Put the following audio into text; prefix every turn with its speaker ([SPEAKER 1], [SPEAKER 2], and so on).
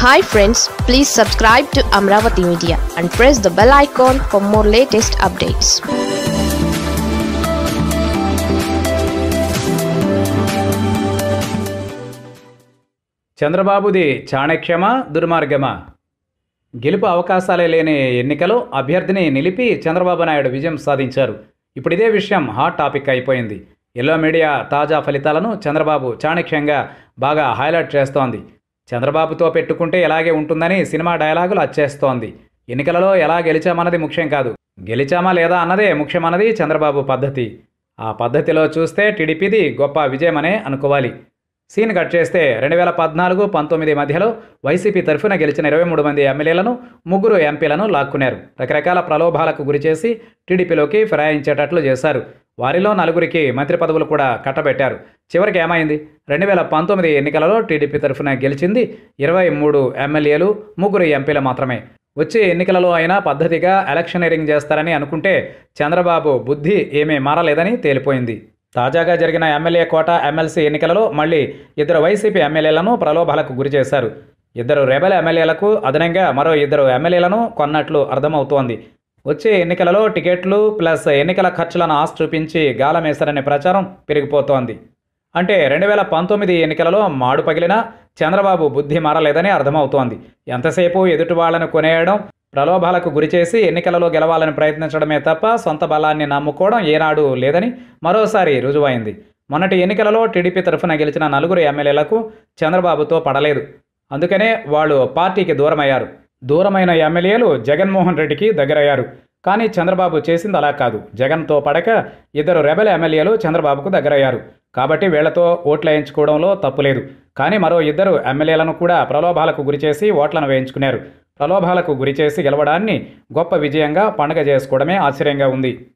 [SPEAKER 1] hi friends please subscribe to Amaravati media and press the bell icon for more latest updates
[SPEAKER 2] చంద్రబాబుది చాణక్యమా దుర్మార్గమా గెలుపు అవకాశాలే లేని ఎన్నికలో అభ్యర్థిని నిలిపి చంద్రబాబు నాయుడు విజయం సాధించారు ఇప్పుడు ఇదే విషయం హాట్ టాపిక్ అయిపోయింది ఎల్లో మీడియా తాజా ఫలితాలను చంద్రబాబు చాణక్యంగా బాగా హైలైట్ చేస్తోంది చంద్రబాబుతో పెట్టుకుంటే ఎలాగే ఉంటుందని సినిమా డైలాగులు అచ్చేస్తోంది ఎన్నికలలో ఎలా గెలిచామన్నది ముఖ్యం కాదు గెలిచామా లేదా అన్నదే ముఖ్యమన్నది చంద్రబాబు పద్ధతి ఆ పద్ధతిలో చూస్తే టీడీపీది గొప్ప విజయమనే అనుకోవాలి సీన్ కట్ చేస్తే రెండు వేల పద్నాలుగు పంతొమ్మిది మధ్యలో వైసీపీ తరఫున గెలిచిన ఇరవై మూడు మంది ఎమ్మెల్యేలను ముగ్గురు ఎంపీలను లాక్కున్నారు రకరకాల ప్రలోభాలకు గురిచేసి టీడీపీలోకి ఫిరాయించేటట్లు చేశారు వారిలో నలుగురికి మంత్రి పదవులు కూడా కట్టబెట్టారు చివరికి ఏమైంది రెండు వేల పంతొమ్మిది ఎన్నికలలో టీడీపీ తరఫున గెలిచింది ఇరవై మూడు ఎమ్మెల్యేలు ముగ్గురు ఎంపీలు మాత్రమే వచ్చే ఎన్నికలలో అయినా పద్ధతిగా ఎలక్షనీరింగ్ చేస్తారని అనుకుంటే చంద్రబాబు బుద్ధి ఏమీ మారలేదని తేలిపోయింది తాజాగా జరిగిన ఎమ్మెల్యే కోట ఎమ్మెల్సీ ఎన్నికలలో మళ్ళీ ఇద్దరు వైసీపీ ఎమ్మెల్యేలను ప్రలోభాలకు గురిచేశారు ఇద్దరు రెబెల్ ఎమ్మెల్యేలకు అదనంగా మరో ఇద్దరు ఎమ్మెల్యేలను కొన్నట్లు అర్థమవుతోంది వచ్చే ఎన్నికలలో టికెట్లు ప్లస్ ఎన్నికల ఖర్చులను ఆశ చూపించి గాలమేశారనే ప్రచారం పెరిగిపోతోంది అంటే రెండు వేల పంతొమ్మిది ఎన్నికలలో మాడు పగిలినా చంద్రబాబు బుద్ధి మారలేదని అర్థమవుతోంది ఎంతసేపు ఎదుటి వాళ్లను కొనేయడం ప్రలోభాలకు గురిచేసి ఎన్నికలలో గెలవాలని ప్రయత్నించడమే తప్ప సొంత బలాన్ని నమ్ముకోవడం ఏనాడు లేదని మరోసారి రుజువైంది మొన్నటి ఎన్నికలలో టీడీపీ తరఫున గెలిచిన నలుగురు ఎమ్మెల్యేలకు చంద్రబాబుతో పడలేదు అందుకనే వాళ్ళు పార్టీకి దూరమయ్యారు దూరమైన ఎమ్మెల్యేలు జగన్మోహన్ రెడ్డికి దగ్గరయ్యారు కానీ చంద్రబాబు చేసింది అలా కాదు జగన్తో పడక ఇద్దరు రెబెల్ ఎమ్మెల్యేలు చంద్రబాబుకు దగ్గరయ్యారు కాబట్టి వీళ్లతో ఓట్లు వేయించుకోవడంలో తప్పులేదు కానీ మరో ఇద్దరు ఎమ్మెల్యేలను కూడా ప్రలోభాలకు గురిచేసి ఓట్లను వేయించుకున్నారు ప్రలోభాలకు గురిచేసి గెలవడాన్ని గొప్ప విజయంగా పండగ చేసుకోవడమే ఆశ్చర్యంగా ఉంది